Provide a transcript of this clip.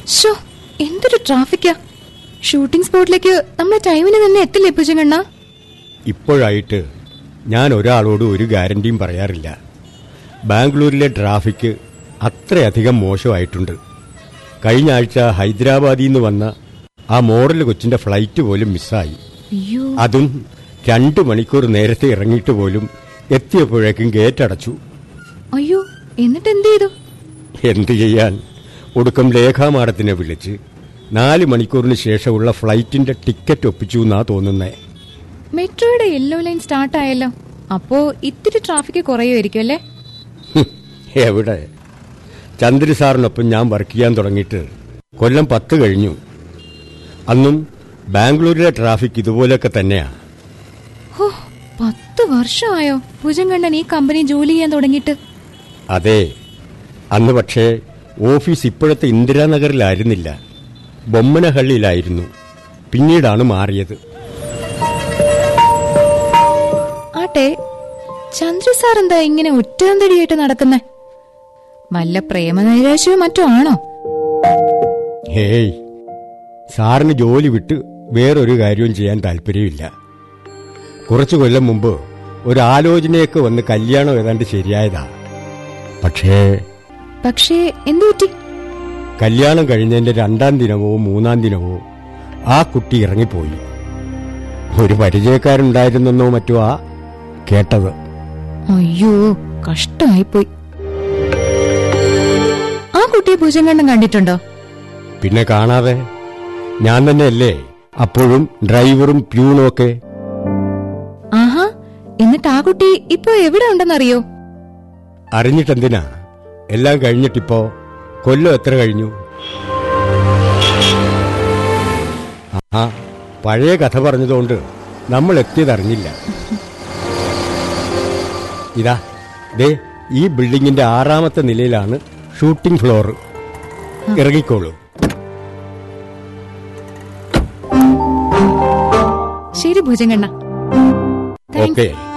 show എന്തൊരു ട്രാഫിക്കാ shooting സ്പോട്ടിലേക്ക് നമ്മുടെ ടൈമിന് തന്നെ എത്തില്ലേ പൂജകണ്ണ ഇപ്പോഴായിട്ട് ഞാൻ ഒരാളോട് ഒരു ഗ്യാരണ്ടിയും പറയാറില്ല ബാംഗ്ലൂരിലെ ട്രാഫിക് അത്രയധികം മോശമായിട്ടുണ്ട് കഴിഞ്ഞ ആഴ്ച ഹൈദരാബാദിൽ നിന്ന് വന്ന ആ മോഡൽ കൊച്ചിന്റെ ഫ്ലൈറ്റ് പോലും മിസ്സായി അയ്യോ അതും രണ്ട് മണിക്കൂർ നേരത്തെ ഇറങ്ങിയിട്ട് പോലും എത്തിയപ്പോഴേക്കും ഗേറ്റ് അടച്ചു അയ്യോ എന്നിട്ട് എന്ത് ചെയ്തു എന്ത് ചെയ്യാൻ ഒടുക്കം ലേഖാമാടത്തിനെ വിളിച്ച് നാല് മണിക്കൂറിന് ശേഷമുള്ള ഫ്ലൈറ്റിന്റെ ടിക്കറ്റ് ഒപ്പിച്ചു എന്നാ തോന്നുന്നേ മെട്രോയുടെ യെല്ലോ ലൈൻ സ്റ്റാർട്ട് ആയല്ലോ അപ്പോ ഇത്തിരി ട്രാഫിക് കുറയുമായിരിക്കും അല്ലേ ഹും, എവിടെ ചന്ദ്ര സാറിനൊപ്പം ഞാൻ വർക്ക് ചെയ്യാൻ തുടങ്ങിയിട്ട് കൊല്ലം പത്ത് കഴിഞ്ഞു അന്നും ബാംഗ്ലൂരിലെ ട്രാഫിക് ഇതുപോലെയൊക്കെ തന്നെയാ ഹോ പത്ത് വർഷമായോ ഭുജങ്കണ്ണൻ ഈ കമ്പനി ജോലി ചെയ്യാൻ തുടങ്ങിയിട്ട് അതെ അന്ന് പക്ഷേ ഓഫീസ് ഇപ്പോഴത്തെ ഇന്ദിരാനഗറിലായിരുന്നില്ല ബൊമ്മനഹള്ളിയിലായിരുന്നു പിന്നീടാണ് മാറിയത് ആട്ടെ ചന്ദ്ര സാർ എന്താ ഇങ്ങനെ ഒറ്റാന്തടിയായിട്ട് നടക്കുന്നേ വല്ല പ്രേമനൈരാശ്യമോ മറ്റോ ആണോ ഹേയ് സാറിന് ജോലി വിട്ട് വേറൊരു കാര്യവും ചെയ്യാൻ താല്പര്യമില്ല കുറച്ചു കൊല്ലം മുമ്പ് ഒരു ആലോചനയൊക്കെ വന്ന് കല്യാണം ഏതാണ്ട് ശരിയായതാ പക്ഷേ പക്ഷേ എന്തു പറ്റി കല്യാണം കഴിഞ്ഞതിന്റെ രണ്ടാം ദിനമോ മൂന്നാം ദിനമോ ആ കുട്ടി ഇറങ്ങിപ്പോയി ഒരു പരിചയക്കാരുണ്ടായിരുന്നെന്നോ മറ്റോ ആ കേട്ടത് അയ്യോ കഷ്ടമായിപ്പോയി ആ കുട്ടിയെ ഭുജങ്കണ്ണൻ കണ്ടിട്ടുണ്ടോ പിന്നെ കാണാതെ ഞാൻ തന്നെയല്ലേ അപ്പോഴും ഡ്രൈവറും പ്യൂണും ഒക്കെ ആഹാ എന്നിട്ട് ആ കുട്ടി ഇപ്പൊ എവിടെ ഉണ്ടെന്നറിയോ അറിഞ്ഞിട്ടെന്തിനാ എല്ലാം കഴിഞ്ഞിട്ടിപ്പോ കൊല്ലം എത്ര കഴിഞ്ഞു ആ പഴയ കഥ പറഞ്ഞതുകൊണ്ട് നമ്മൾ എത്തിയതറിഞ്ഞില്ല ഇതാ ദേ ഈ ബിൽഡിങ്ങിന്റെ ആറാമത്തെ നിലയിലാണ് ഷൂട്ടിംഗ് ഫ്ലോർ ഇറങ്ങിക്കോളൂ ശരി ഭുജങ്കണ്ണ താങ്ക്സ് ഓക്കെ